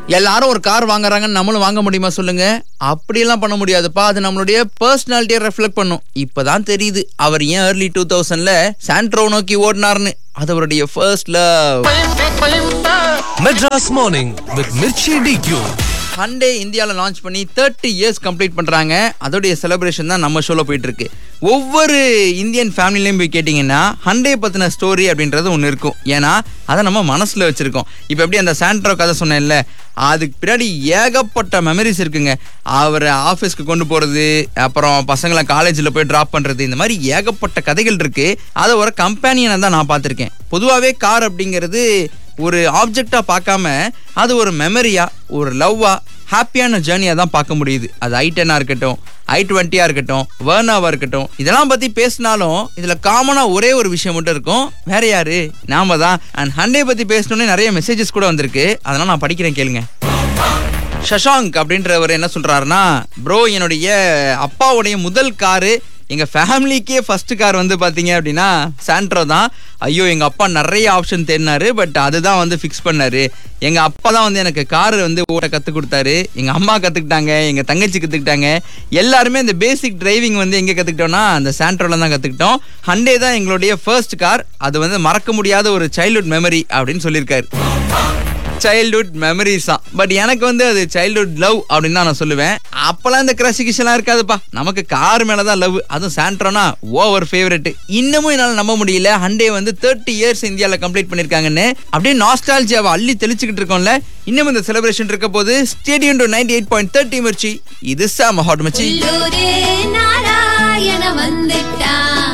எல்லாரும் ஒரு கார் வாங்குறாங்கன்னு நம்மளும் வாங்க முடியுமா சொல்லுங்க அப்படியெல்லாம் பண்ண முடியாதுப்பா அது நம்மளுடைய பர்சனாலிட்டியை ரெஃப்ளெக்ட் பண்ணும் இப்பதான் தெரியுது அவர் ஏன் ஏர்லி டூ தௌசண்ட்ல சாண்ட்ரோ நோக்கி ஓடினார்னு அது அவருடைய first love Madras Morning with Mirchi DQ. Hyundai இந்தியாவில் லான்ச் பண்ணி தேர்ட்டி இயர்ஸ் கம்ப்ளீட் பண்ணுறாங்க அதோடைய செலிப்ரேஷன் தான் நம்ம ஷோவில் போயிட்டு இருக்கு ஒவ்வொரு இந்தியன் ஃபேமிலிலையும் போய் கேட்டிங்கன்னா ஹண்டே பற்றின ஸ்டோரி அப்படின்றது ஒன்று இருக்கும் ஏன்னா அதை நம்ம மனசில் வச்சுருக்கோம் இப்போ எப்படி அந்த சாண்ட்ரோ கதை சொன்னேன்ல அதுக்கு பின்னாடி ஏகப்பட்ட மெமரிஸ் இருக்குங்க அவரை ஆஃபீஸ்க்கு கொண்டு போகிறது அப்புறம் பசங்களை காலேஜில் போய் ட்ராப் பண்ணுறது இந்த மாதிரி ஏகப்பட்ட கதைகள் இருக்குது அதை ஒரு கம்பேனியனை தான் நான் பார்த்துருக்கேன் பொதுவாகவே கார் அப்படிங்கிறது ஒரு ஆப்ஜெக்டா பார்க்காம அது ஒரு மெமரியா ஒரு லவ்வா ஹாப்பியான ஜேர்னியாக தான் பார்க்க முடியுது அது ஐ டென்னாக இருக்கட்டும் ஐ டுவெண்ட்டியாக இருக்கட்டும் வேர்னாவாக இருக்கட்டும் இதெல்லாம் பற்றி பேசினாலும் இதில் காமனாக ஒரே ஒரு விஷயம் மட்டும் இருக்கும் வேற யாரு நாம தான் அண்ட் ஹண்டே பற்றி பேசணுன்னே நிறைய மெசேஜஸ் கூட வந்திருக்கு அதெல்லாம் நான் படிக்கிறேன் கேளுங்க ஷஷாங்க் அப்படின்றவர் என்ன சொல்றாருன்னா ப்ரோ என்னுடைய அப்பாவுடைய முதல் காரு எங்க ஃபேமிலிக்கே ஃபர்ஸ்ட் கார் வந்து பாத்தீங்க அப்படின்னா சாண்ட்ரோ தான் ஐயோ எங்க அப்பா நிறைய ஆப்ஷன் தேடினாரு பட் அதுதான் வந்து ஃபிக்ஸ் பண்ணாரு எங்க அப்பா தான் வந்து எனக்கு கார் வந்து ஓட்ட கத்து கொடுத்தாரு எங்க அம்மா கத்துக்கிட்டாங்க எங்க தங்கச்சி கத்துக்கிட்டாங்க எல்லாருமே இந்த பேசிக் டிரைவிங் வந்து எங்க கத்துக்கிட்டோம்னா அந்த சாண்ட்ரோல தான் கத்துக்கிட்டோம் ஹண்டே தான் எங்களுடைய ஃபர்ஸ்ட் கார் அது வந்து மறக்க முடியாத ஒரு சைல்ட்ஹுட் மெமரி அப்படின்னு சொல்லியிருக்காரு சைல்ட்ஹுட் மெமரிஸ் தான் பட் எனக்கு வந்து அது சைல்ட்ஹுட் லவ் அப்படின்னு தான் நான் சொல்லுவேன் அப்பெல்லாம் இந்த கிரசிகிஷன்லாம் இருக்காதுப்பா நமக்கு கார் மேல தான் லவ் அதுவும் சாண்ட்ரோனா ஓவர் ஃபேவரட் இன்னமும் என்னால் நம்ப முடியல ஹண்டே வந்து தேர்ட்டி இயர்ஸ் இந்தியாவில் கம்ப்ளீட் பண்ணியிருக்காங்கன்னு அப்படியே நாஸ்டாலஜியாவை அள்ளி தெளிச்சுக்கிட்டு இருக்கோம்ல இன்னும் இந்த செலிப்ரேஷன் இருக்க போது stay tuned to ninety eight point thirty Mirchi இது சாம ஹாட் மச்சி உள்ளூரே நாராயண வந்துட்டான்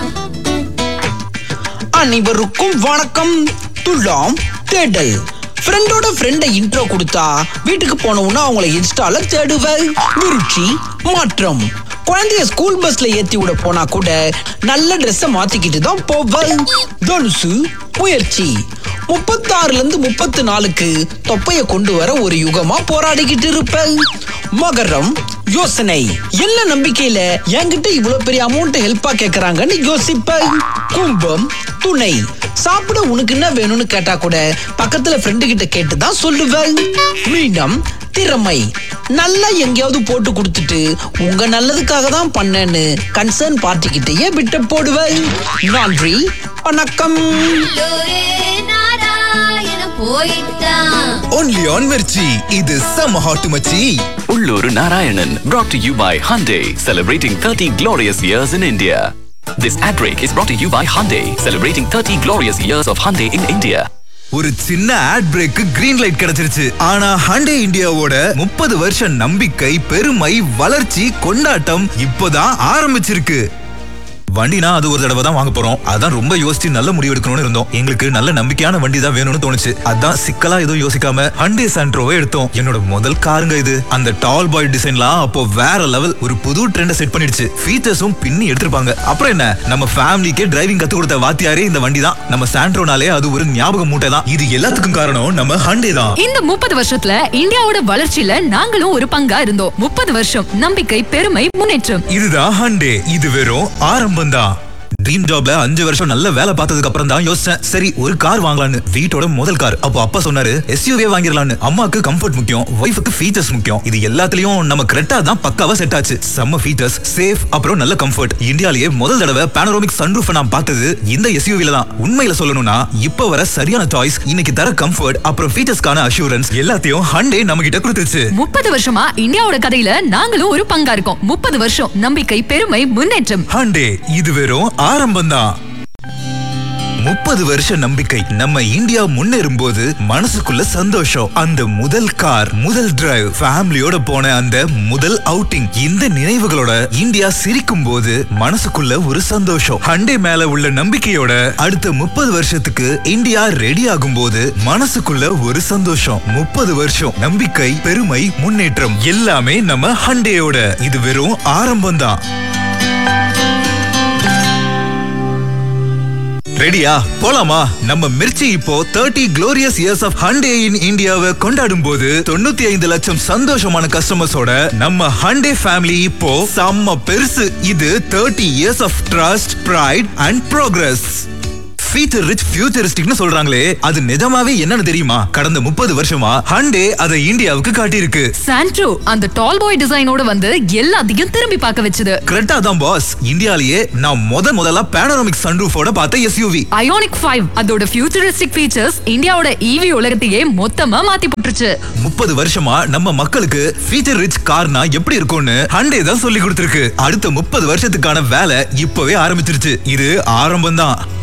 அனைவருக்கும் வணக்கம் துலாம் தேடல் ஃப்ரெண்டோட ஃப்ரெண்டை இன்ட்ரோ கொடுத்தா வீட்டுக்கு போனவுன்னா அவங்கள இன்ஸ்டால தேடுவேன் விருட்சி மாற்றம் குழந்தைய ஸ்கூல் பஸ்ல ஏத்தி விட போனா கூட நல்ல ட்ரெஸ்ஸ மாத்திக்கிட்டு தான் போவேன் தனுசு முயற்சி முப்பத்தாறுல இருந்து முப்பத்து நாலுக்கு தொப்பைய கொண்டு வர ஒரு யுகமா போராடிக்கிட்டு இருப்பேன் மகரம் யோசனை என்ன நம்பிக்கையில என்கிட்ட இவ்வளவு பெரிய அமௌண்ட் ஹெல்ப்பா கேக்குறாங்கன்னு யோசிப்பேன் கும்பம் துணை சாப்பிட உனக்கு என்ன வேணும்னு கேட்டா கூட பக்கத்துல ஃப்ரெண்டு கிட்ட கேட்டு தான் சொல்லுவேன் மீனம் திறமை நல்லா எங்கேயாவது போட்டு கொடுத்துட்டு உங்க நல்லதுக்காக தான் பண்ணேன்னு கன்சர்ன் பார்ட்டி கிட்டயே விட்டு போடுவேன் நன்றி வணக்கம் உள்ளூரே நாராயண போயிட்டான் Only on Mirchi. இது செம்ம ஹாட் மச்சி Ulluru Narayanan, brought to you by Hyundai, celebrating 30 glorious years in India. This ad break is brought to you by Hyundai, celebrating 30 glorious years of Hyundai in India. ஒரு சின்ன add brake green light கிடைச்சிருச்சு ஆனா ஹண்டே இந்தியாவோட முப்பது வருஷம் நம்பிக்கை பெருமை வளர்ச்சி கொண்டாட்டம் இப்போதான் ஆரம்பிச்சிருக்கு வண்டினா அது ஒரு தடவை தான் வாங்க போறோம் அதான் ரொம்ப யோசிச்சு நல்ல முடிவு எடுக்கணும்னு இருந்தோம் எங்களுக்கு நல்ல நம்பிக்கையான வண்டி தான் வேணும்னு தோணுச்சு அதான் சிக்கலா எதுவும் யோசிக்காம ஹண்டே சாண்ட்ரோவை எடுத்தோம் என்னோட முதல் காருங்க இது அந்த டால் பாய் டிசைன்லாம் அப்போ வேற லெவல் ஒரு புது ட்ரெண்ட செட் பண்ணிடுச்சு ஃபீச்சர்ஸும் பின்னி எடுத்திருப்பாங்க அப்புறம் என்ன நம்ம ஃபேமிலிக்கே டிரைவிங் கத்து கொடுத்த வாத்தியாரே இந்த வண்டி தான் நம்ம சாண்ட்ரோனாலே அது ஒரு ஞாபக மூட்டை தான் இது எல்லாத்துக்கும் காரணம் நம்ம ஹண்டே தான் இந்த முப்பது வருஷத்துல இந்தியாவோட வளர்ச்சியில நாங்களும் ஒரு பங்கா இருந்தோம் முப்பது வருஷம் நம்பிக்கை பெருமை முன்னேற்றம் இதுதான் ஹண்டே இது வெறும் ஆரம்பம் தான் ட்ரீம் ஜாப்ல அஞ்சு வருஷம் நல்ல வேலை பார்த்ததுக்கு அப்புறம் தான் யோசிச்சேன் சரி ஒரு கார் வாங்கலாம்னு வீட்டோட முதல் கார் அப்போ அப்பா சொன்னாரு எஸ்யூவே வாங்கிடலாம்னு அம்மாக்கு கம்ஃபர்ட் முக்கியம் ஒய்ஃபுக்கு ஃபீச்சர்ஸ் முக்கியம் இது எல்லாத்துலயும் நம்ம கரெக்டா தான் பக்காவா செட் ஆச்சு செம்ம ஃபீச்சர்ஸ் சேஃப் அப்புறம் நல்ல கம்ஃபர்ட் இந்தியாலயே முதல் தடவை பேனரோமிக் சன்ரூஃப் நான் பார்த்தது இந்த எஸ்யூவில தான் உண்மையில சொல்லணும்னா இப்ப வர சரியான சாய்ஸ் இன்னைக்கு தர கம்ஃபர்ட் அப்புறம் ஃபீச்சர்ஸ்க்கான அஷூரன்ஸ் எல்லாத்தையும் ஹண்டே நம்ம கிட்ட கொடுத்துருச்சு முப்பது வருஷமா இந்தியாவோட கதையில நாங்களும் ஒரு பங்கா இருக்கோம் முப்பது வருஷம் நம்பிக்கை பெருமை முன்னேற்றம் ஹண்டே இது வெறும் ஆரம்பம்தான் முப்பது வருஷ நம்பிக்கை நம்ம இந்தியா முன்னேறும் போது மனசுக்குள்ள சந்தோஷம் அந்த முதல் கார் முதல் டிரைவ் ஃபேமிலியோட போன அந்த முதல் அவுட்டிங் இந்த நினைவுகளோட இந்தியா சிரிக்கும் போது மனசுக்குள்ள ஒரு சந்தோஷம் ஹண்டே மேல உள்ள நம்பிக்கையோட அடுத்த முப்பது வருஷத்துக்கு இந்தியா ரெடி ஆகும் போது மனசுக்குள்ள ஒரு சந்தோஷம் முப்பது வருஷம் நம்பிக்கை பெருமை முன்னேற்றம் எல்லாமே நம்ம ஹண்டேயோட இது வெறும் ஆரம்பம் தான் ரெடியா போலாமா நம்ம மிர்ச்சி இப்போ thirty glorious years of Hyundai in இந்தியாவை கொண்டாடும் போது தொண்ணூத்தி ஐந்து லட்சம் சந்தோஷமான கஸ்டமர்ஸோட நம்ம ஹண்டே ஃபேமிலி இப்போ செம்ம பெருசு இது thirty years of trust pride and progress feature rich ஃபியூச்சரிஸ்டிக்னு சொல்றாங்களே அது நிஜமாவே என்னன்னு தெரியுமா கடந்த முப்பது வருஷமா ஹண்டே அதை இந்தியாவுக்கு காட்டியிருக்கு சாண்ட்ரோ அந்த டால் பாய் டிசைனோட வந்து எல்லாத்தையும் திரும்பி பார்க்க வச்சது கரெக்டா தான் பாஸ் இந்தியாலயே நான் முத முதல்ல பேனராமிக் சன்ரூஃபோட பார்த்த எஸ்யூவி அயோனிக் ஃபைவ் அதோட ஃபியூச்சரிஸ்டிக் ஃபீச்சர்ஸ் இந்தியாவோட ஈவி உலகத்தையே மொத்தமா மாத்தி போட்டுருச்சு முப்பது வருஷமா நம்ம மக்களுக்கு ஃபீச்சர் ரிச் கார்னா எப்படி இருக்கும்னு ஹண்டே தான் சொல்லி கொடுத்திருக்கு அடுத்த முப்பது வருஷத்துக்கான வேலை இப்பவே ஆரம்பிச்சிருச்சு இது ஆரம்பம் தான்